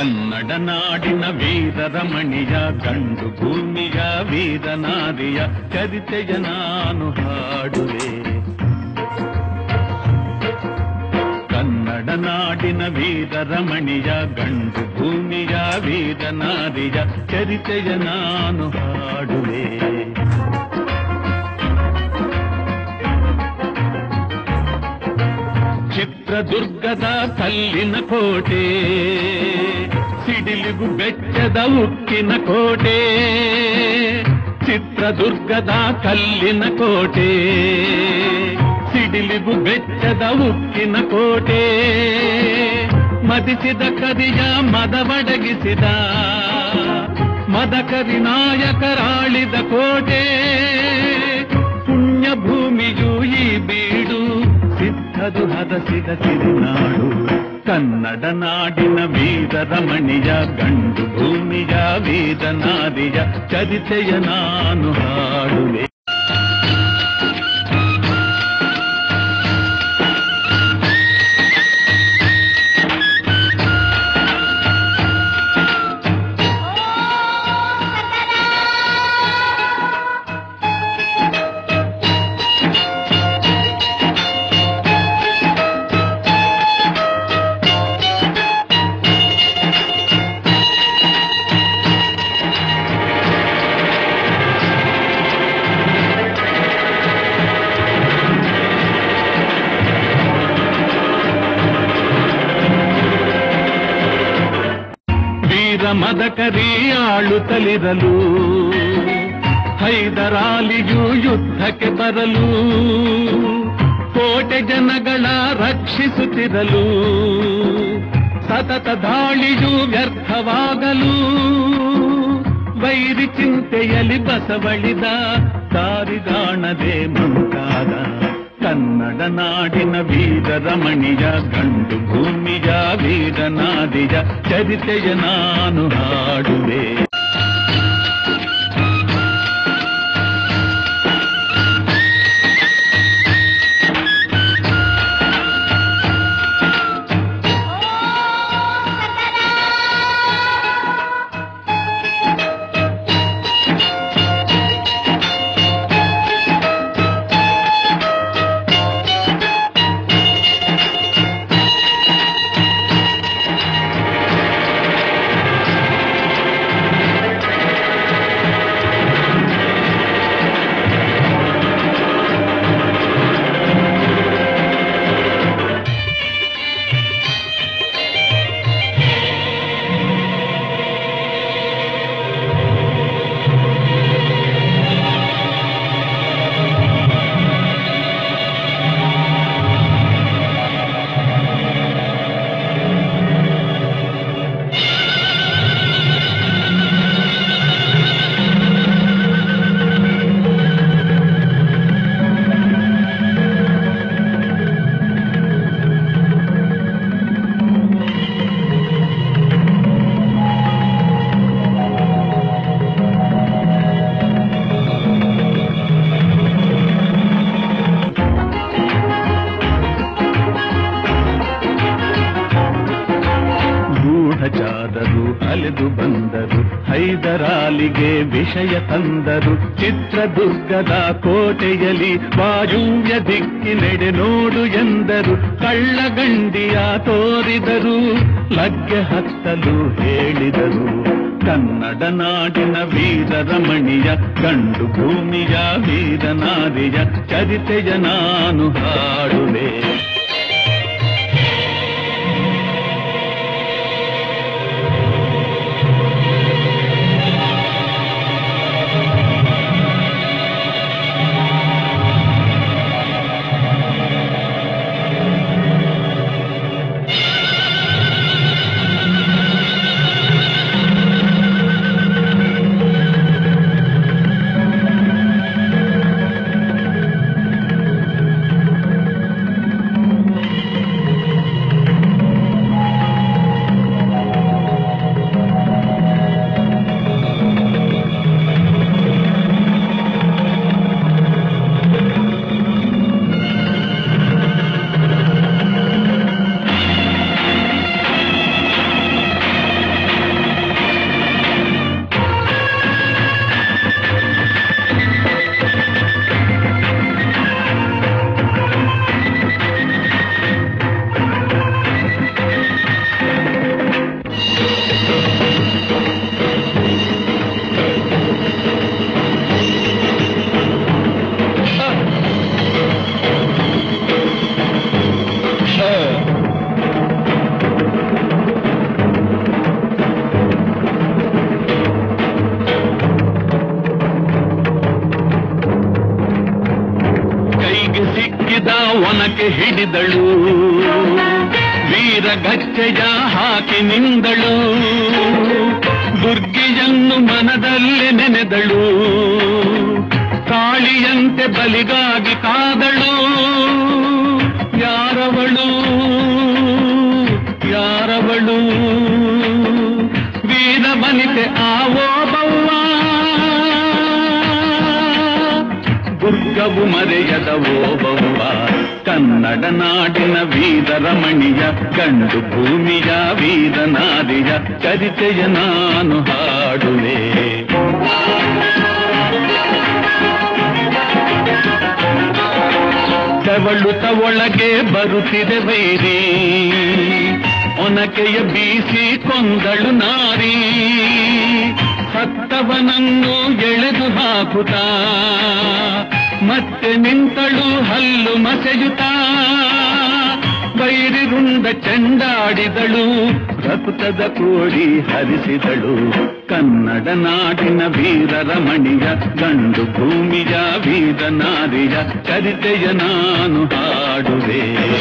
ಕನ್ನಡ ನಾಡಿನ ವೀರ ರಮಣಿಯ ಗಂಡು ಭೂಮಿಯ ವೀರನಾರಿಯ ಚರಿತೆಯ ನಾನು ಹಾಡುವೆ ಕನ್ನಡ ನಾಡಿನ ವೀರ ರಮಣಿಯ ಗಂಡು ಭೂಮಿಯ ವೀರನಾರಿಯ ಚರಿತೆಯ ನಾನು ಹಾಡುವೆ ಚಿತ್ರದುರ್ಗದ ಕಲ್ಲಿನ ಕೋಟೆ ಸಿಡಿಲಿಗು ಬೆಚ್ಚದ ಉಕ್ಕಿನ ಕೋಟೆ ಚಿತ್ರದುರ್ಗದ ಕಲ್ಲಿನ ಕೋಟೆ ಸಿಡಿಲಿಗು ಬೆಚ್ಚದ ಉಕ್ಕಿನ ಕೋಟೆ ಮದಿಸಿದ ಕರಿಯ ಮದವಡಗಿಸಿದ ಮದಕರಿ ನಾಯಕರಾಳಿದ ಕೋಟೆ ಪುಣ್ಯ ಭೂಮಿಯು ಈ ಬೀಡು ಸಿದ್ಧದು ಹದಸಿದ ಸಿರಿನಾಡು ಕನ್ನಡ ನಾಡಿನ ವೀರ ರಮಣಿಯ ಗಂಡು ಭೂಮಿಯ ವೀರನಾರಿಯ ಚರಿತೆಯ ನಾನು ಹಾಡುವೆ ವೀರ ಮದಕರಿ ಆಳುತ್ತಲಿರಲು ಹೈದರಾಲಿಯು ಯುದ್ಧಕ್ಕೆ ಬರಲು ಕೋಟೆ ಜನಗಳ ರಕ್ಷಿಸುತ್ತಿರಲು ಸತತ ದಾಳಿಯು ವ್ಯರ್ಥವಾಗಲು ವೈರಿ ಚಿಂತೆಯಲ್ಲಿ ಬಸವಳಿದ ದಾರಿಗಾಣದೆ ಮುಂತಾದ ಕನ್ನಡ ನಾಡಿನ ವೀರ ರಮಣಿಯ ಗಂಡು ಭೂಮಿಯ ವೀರನಾದಿಯ ಚರಿತೆಯ ನಾನು ಹಾಡುವೆ ಗೂಢಚಾರರು ಅಲೆದು ಬಂದರು ಹೈದರಾಲಿಗೆ ವಿಷಯ ತಂದರು ಚಿತ್ರದುರ್ಗದ ಕೋಟೆಯಲ್ಲಿ ವಾಯುವ್ಯ ದಿಕ್ಕಿನೆಡೆ ನೋಡು ಎಂದರು ಕಳ್ಳಗಂಡಿಯ ತೋರಿದರು ಲಗ್ಗೆ ಹತ್ತಲು ಹೇಳಿದರು ಕನ್ನಡ ನಾಡಿನ ವೀರ ರಮಣಿಯ ಗಂಡು ಭೂಮಿಯ ವೀರನಾರಿಯ ಚರಿತೆಯ ನಾನು ಹಾಡುವೆ ಒನಕೆ ಹಿಡಿದಳು ವೀರ ಗಚ್ಚೆಯ ಹಾಕಿ ನಿಂದಳು ದುರ್ಗಿಯನ್ನು ಮನದಲ್ಲಿ ನೆನೆದಳು ಕಾಳಿಯಂತೆ ಬಲಿಗಾಗಿ ಕಾದಳು ಯಾರವಳು ಯಾರವಳು ವೀರ ಬನಿತೆ ಆವೋ ಬವ್ವ ದುರ್ಗವು ಮರೆಯದ ಓಬವ್ವ ಕನ್ನಡ ನಾಡಿನ ವೀರ ರಮಣಿಯ ಗಂಡು ಭೂಮಿಯ ವೀರ ನಾರಿಯ ಚರಿತೆಯ ನಾನು ಹಾಡುವೆ ತೆವಳುತ್ತ ಒಳಗೆ ಬರುತ್ತಿದೆ ವೈರಿ ಒನಕೆಯ ಬೀಸಿ ಕೊಂದಳು ನಾರಿ ಸತ್ತವನನ್ನು ಎಳೆದು ಹಾಕುತ್ತಾ ಮತ್ತೆ ನಿಂತಳು ಹಲ್ಲು ಮಸೆಯುತ್ತಾ ಬೈರಿ ರುಂಡ ಚೆಂಡಾಡಿದಳು ರಕ್ತದ ಕೋಡಿ ಹರಿಸಿದಳು ಕನ್ನಡ ನಾಡಿನ ವೀರ ರಮಣಿಯ ಗಂಡು ಭೂಮಿಯ ವೀರ ನಾರಿಯ ಚರಿತೆಯ ನಾನು ಹಾಡುವೆ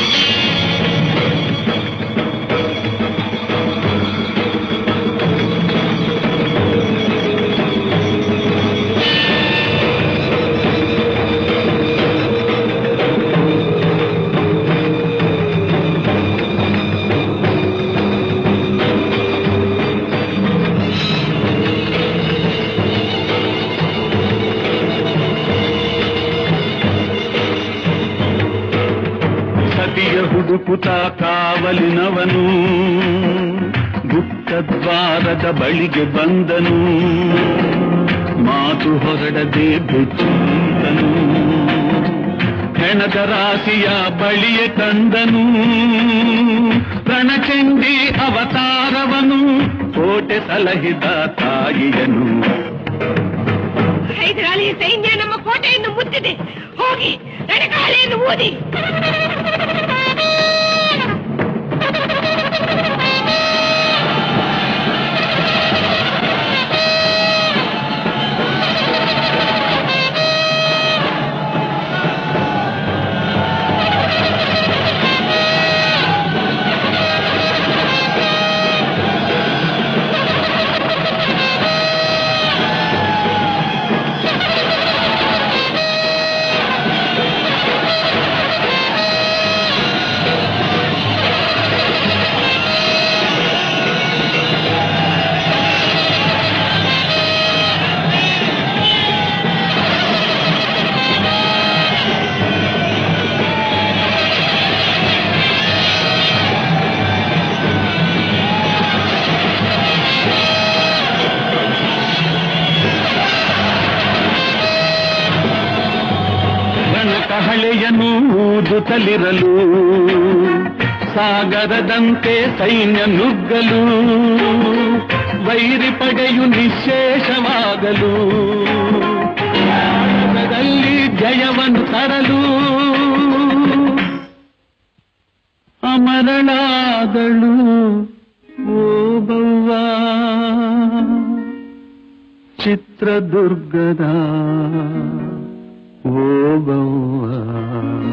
ಸತಿಯ ಹುಡುಕುತ ಕಾವಲಿನವನು ಗುಪ್ತದ್ವಾರದ ಬಳಿಗೆ ಬಂದನು ಮಾತು ಹೊರಡದೆ ಬೆಚ್ಚಿದನು ಹೆಣದ ರಾಶಿಯ ಬಳಿಯೇ ತಂದನು ರಣಚಂಡಿ ಅವತಾರವನು ಕೋಟೆ ಸಲಹಿದ ತಾಯಿಯನು ಹೈದರಾಲಿ ಸೈನ್ಯ ನಮ್ಮ ಕೋಟೆಯನ್ನು ಮುತ್ತಿದೆ ಹೋಗಿ ರಣಕಾಲೆಯನ್ನು ಊದಿ ಕಹಳೆಯನ್ನು ಊದುತ್ತಲಿರಲು ಸಾಗರದಂತೆ ಸೈನ್ಯ ನುಗ್ಗಲು ವೈರಿ ಪಡೆಯು ನಿಶೇಷವಾಗಲು ಭಾರತದಲ್ಲಿ ಜಯವನ್ನು ತರಲು ಅಮರಳಾದಳು ಓಬವ್ವ ಚಿತ್ರದುರ್ಗದ ಓಬವ್ವ